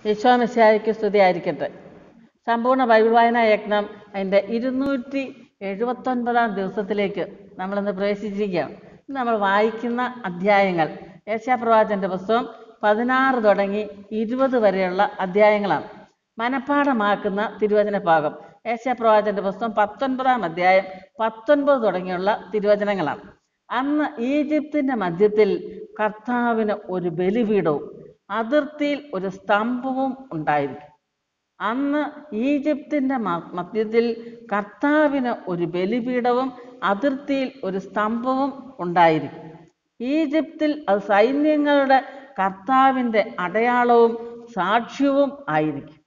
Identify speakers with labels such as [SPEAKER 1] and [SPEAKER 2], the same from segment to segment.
[SPEAKER 1] യശോമിശായിക്ക് സ്തുതിയായിരിക്കട്ടെ സമ്പൂർണ്ണ ബൈബിൾ വായനാ യജ്ഞം അതിൻ്റെ ഇരുന്നൂറ്റി എഴുപത്തൊൻപതാം ദിവസത്തിലേക്ക് നമ്മളിന്ന് പ്രവേശിച്ചിരിക്കുകയാണ് ഇന്ന് നമ്മൾ വായിക്കുന്ന അധ്യായങ്ങൾ യേശാപ്രവാചൻ്റെ പുസ്തകം പതിനാറ് തുടങ്ങി ഇരുപത് വരെയുള്ള അധ്യായങ്ങളാണ് മനഃപ്പാഠമാക്കുന്ന തിരുവചന ഭാഗം യേശാപ്രവാചൻ്റെ പുസ്തകം പത്തൊൻപതാം അധ്യായം പത്തൊൻപത് തുടങ്ങിയുള്ള തിരുവചനങ്ങളാണ് അന്ന് ഈജിപ്തിൻ്റെ മധ്യത്തിൽ കർത്താവിന് ഒരു ബലിപീഠവും അതിർത്തിയിൽ ഒരു സ്തംഭവും ഉണ്ടായിരിക്കും അന്ന് ഈജിപ്തിൻ്റെ മ- മധ്യത്തിൽ കർത്താവിന് ഒരു ബലിപീഠവും അതിർത്തിയിൽ ഒരു സ്തംഭവും ഉണ്ടായിരിക്കും ഈജിപ്തിൽ അത് സൈന്യങ്ങളുടെ കർത്താവിൻ്റെ അടയാളവും സാക്ഷ്യവും ആയിരിക്കും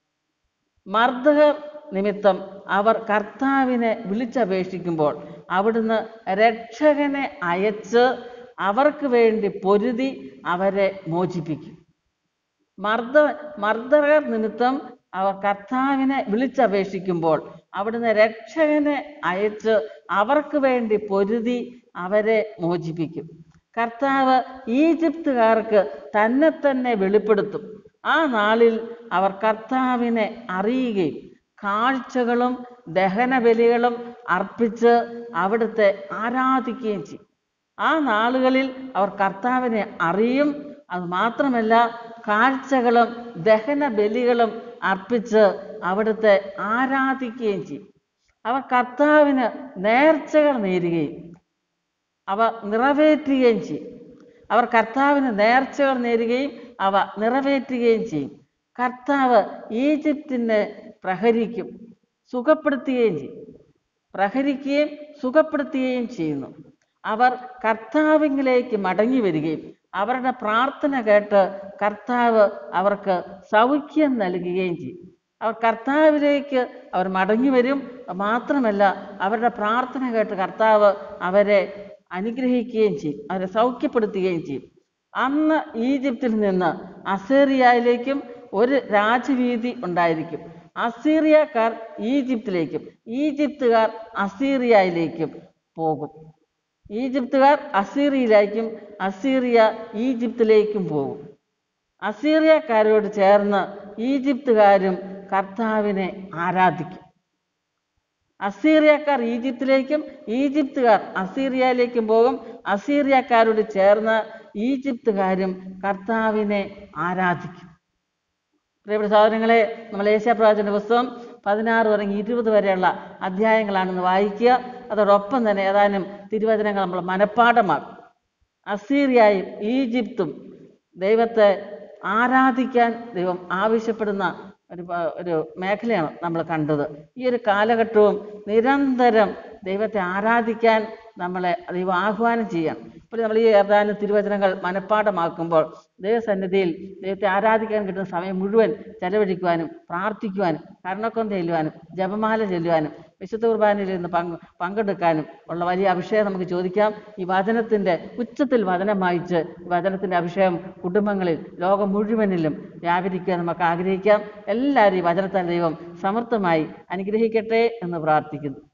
[SPEAKER 1] മർദ്ദകർ നിമിത്തം അവർ കർത്താവിനെ വിളിച്ചപേക്ഷിക്കുമ്പോൾ അവിടുന്ന് രക്ഷകനെ അയച്ച് അവർക്ക് വേണ്ടി പൊരുതി അവരെ മോചിപ്പിക്കും മർദ്ദ മർദ്ദകർ നിമിത്തം അവർ കർത്താവിനെ വിളിച്ചപേക്ഷിക്കുമ്പോൾ അവിടുന്ന് രക്ഷകനെ അയച്ച് അവർക്ക് വേണ്ടി പൊരുതി അവരെ മോചിപ്പിക്കും കർത്താവ് ഈജിപ്തുകാർക്ക് തന്നെ തന്നെ വെളിപ്പെടുത്തും ആ നാളിൽ അവർ കർത്താവിനെ അറിയുകയും കാഴ്ചകളും ദഹനബലികളും അർപ്പിച്ച് അവിടുത്തെ ആരാധിക്കുകയും ചെയ്യും ആ നാളുകളിൽ അവർ കർത്താവിനെ അറിയും അത് മാത്രമല്ല കാഴ്ചകളും ദഹന ബലികളും അർപ്പിച്ച് അവിടുത്തെ ആരാധിക്കുകയും ചെയ്യും അവർ കർത്താവിന് നേർച്ചകൾ നേരുകയും അവ നിറവേറ്റുകയും ചെയ്യും അവർ കർത്താവിന് നേർച്ചകൾ നേരുകയും അവ നിറവേറ്റുകയും ചെയ്യും കർത്താവ് ഈജിപ്തിനെ പ്രഹരിക്കും സുഖപ്പെടുത്തുകയും ചെയ്യും പ്രഹരിക്കുകയും സുഖപ്പെടുത്തുകയും ചെയ്യുന്നു അവർ കർത്താവിങ്കിലേക്ക് മടങ്ങി വരികയും അവരുടെ പ്രാർത്ഥന കേട്ട് കർത്താവ് അവർക്ക് സൗഖ്യം നൽകുകയും ചെയ്യും അവർ കർത്താവിലേക്ക് അവർ മടങ്ങി വരും മാത്രമല്ല അവരുടെ പ്രാർത്ഥന കേട്ട് കർത്താവ് അവരെ അനുഗ്രഹിക്കുകയും ചെയ്യും അവരെ സൗഖ്യപ്പെടുത്തുകയും ചെയ്യും അന്ന് ഈജിപ്തിൽ നിന്ന് അസേറിയയിലേക്കും ഒരു രാജവീതി ഉണ്ടായിരിക്കും അസീറിയക്കാർ ഈജിപ്തിലേക്കും ഈജിപ്തുകാർ അസീറിയയിലേക്കും പോകും ഈജിപ്തുകാർ അസീറിയയിലേക്കും അസീറിയ ഈജിപ്തിലേക്കും പോകും അസീറിയക്കാരോട് ചേർന്ന് ഈജിപ്തുകാരും കർത്താവിനെ ആരാധിക്കും അസീറിയക്കാർ ഈജിപ്തിലേക്കും ഈജിപ്തുകാർ അസീറിയയിലേക്കും പോകും അസീറിയക്കാരോട് ചേർന്ന് ഈജിപ്തുകാരും കർത്താവിനെ ആരാധിക്കും പ്രിയപ്പെട്ട സഹോദരങ്ങളെ നമ്മൾ ഏഷ്യാപ്രവാചൻ്റെ പുസ്തകം പതിനാറ് തുടങ്ങി ഇരുപത് വരെയുള്ള അധ്യായങ്ങളാണെന്ന് വായിക്കുക അതോടൊപ്പം തന്നെ ഏതാനും തിരുവചനങ്ങൾ നമ്മൾ മനഃപ്പാഠമാക്കും അസീറിയയും ഈജിപ്തും ദൈവത്തെ ആരാധിക്കാൻ ദൈവം ആവശ്യപ്പെടുന്ന ഒരു പ- ഒരു മേഖലയാണ് നമ്മൾ കണ്ടത് ഈ ഒരു കാലഘട്ടവും നിരന്തരം ദൈവത്തെ ആരാധിക്കാൻ നമ്മളെ ദൈവം ആഹ്വാനം ചെയ്യണം ഇപ്പോൾ നമ്മൾ ഈ ഏതാനും തിരുവചനങ്ങൾ മനഃപ്പാഠമാക്കുമ്പോൾ ദൈവസന്നിധിയിൽ ദൈവത്തെ ആരാധിക്കാൻ കിട്ടുന്ന സമയം മുഴുവൻ ചെലവഴിക്കുവാനും പ്രാർത്ഥിക്കുവാനും കർണക്കം ചെല്ലുവാനും ജപമാല ചെല്ലുവാനും വിശുദ്ധ കുർബാനയിൽ നിന്ന് പങ്ക് പങ്കെടുക്കാനും ഉള്ള വലിയ അഭിഷേകം നമുക്ക് ചോദിക്കാം ഈ വചനത്തിൻ്റെ ഉച്ചത്തിൽ വചനം വായിച്ച് ഈ വചനത്തിൻ്റെ അഭിഷേകം കുടുംബങ്ങളിൽ ലോകം മുഴുവനിലും വ്യാപരിക്കാൻ നമുക്ക് ആഗ്രഹിക്കാം എല്ലാവരും ഈ വചനത്താൽ ദൈവം സമർത്ഥമായി അനുഗ്രഹിക്കട്ടെ എന്ന് പ്രാർത്ഥിക്കുന്നു